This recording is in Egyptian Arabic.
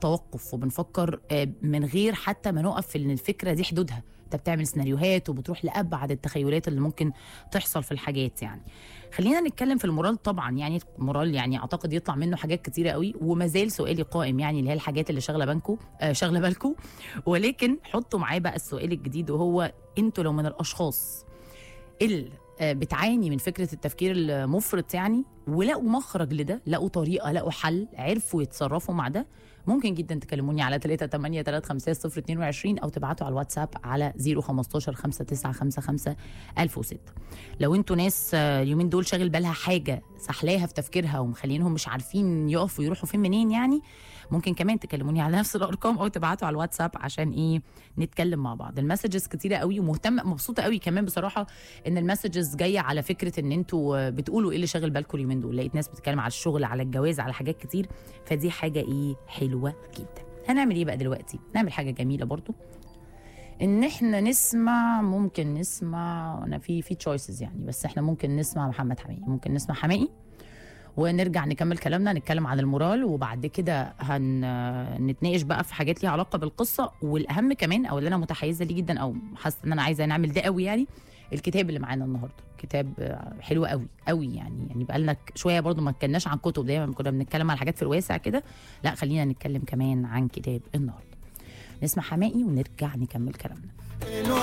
التوقف وبنفكر آه، من غير حتى ما نقف في ان الفكره دي حدودها انت بتعمل سيناريوهات وبتروح لابعد التخيلات اللي ممكن تحصل في الحاجات يعني خلينا نتكلم في المورال طبعا يعني المورال يعني اعتقد يطلع منه حاجات كتيره قوي وما زال سؤالي قائم يعني اللي هي الحاجات اللي شاغله بالكم آه شاغله بالكم ولكن حطوا معاه بقى السؤال الجديد وهو انتوا لو من الاشخاص اللي آه، بتعاني من فكره التفكير المفرط يعني ولقوا مخرج لده لقوا طريقه لقوا حل عرفوا يتصرفوا مع ده ممكن جدا تكلموني على 3 8 3 5 0 22 او تبعتوا على الواتساب على 015 5955 1006 لو انتوا ناس آه، اليومين دول شاغل بالها حاجه سحلاها في تفكيرها ومخلينهم مش عارفين يقفوا يروحوا فين منين يعني ممكن كمان تكلموني على نفس الارقام او تبعتوا على الواتساب عشان ايه نتكلم مع بعض المسجز كتيره قوي ومهتمه مبسوطه قوي كمان بصراحه ان المسجز جايه على فكره ان انتوا بتقولوا ايه اللي شاغل بالكم اليومين دول لقيت ناس بتتكلم على الشغل على الجواز على حاجات كتير فدي حاجه ايه حلوه جدا هنعمل ايه بقى دلوقتي نعمل حاجه جميله برضو ان احنا نسمع ممكن نسمع انا في في تشويسز يعني بس احنا ممكن نسمع محمد حماقي ممكن نسمع حماقي ونرجع نكمل كلامنا نتكلم عن المورال وبعد كده هنتناقش بقى في حاجات ليها علاقه بالقصه والاهم كمان او اللي انا متحيزه ليه جدا او حاسه ان انا عايزه نعمل ده قوي يعني الكتاب اللي معانا النهارده كتاب آه، حلو قوي قوي يعني يعني بقى لنا شويه برضو ما اتكلمناش عن كتب دايما كنا بنتكلم على حاجات في الواسع كده لا خلينا نتكلم كمان عن كتاب النهارده نسمع حماقي ونرجع نكمل كلامنا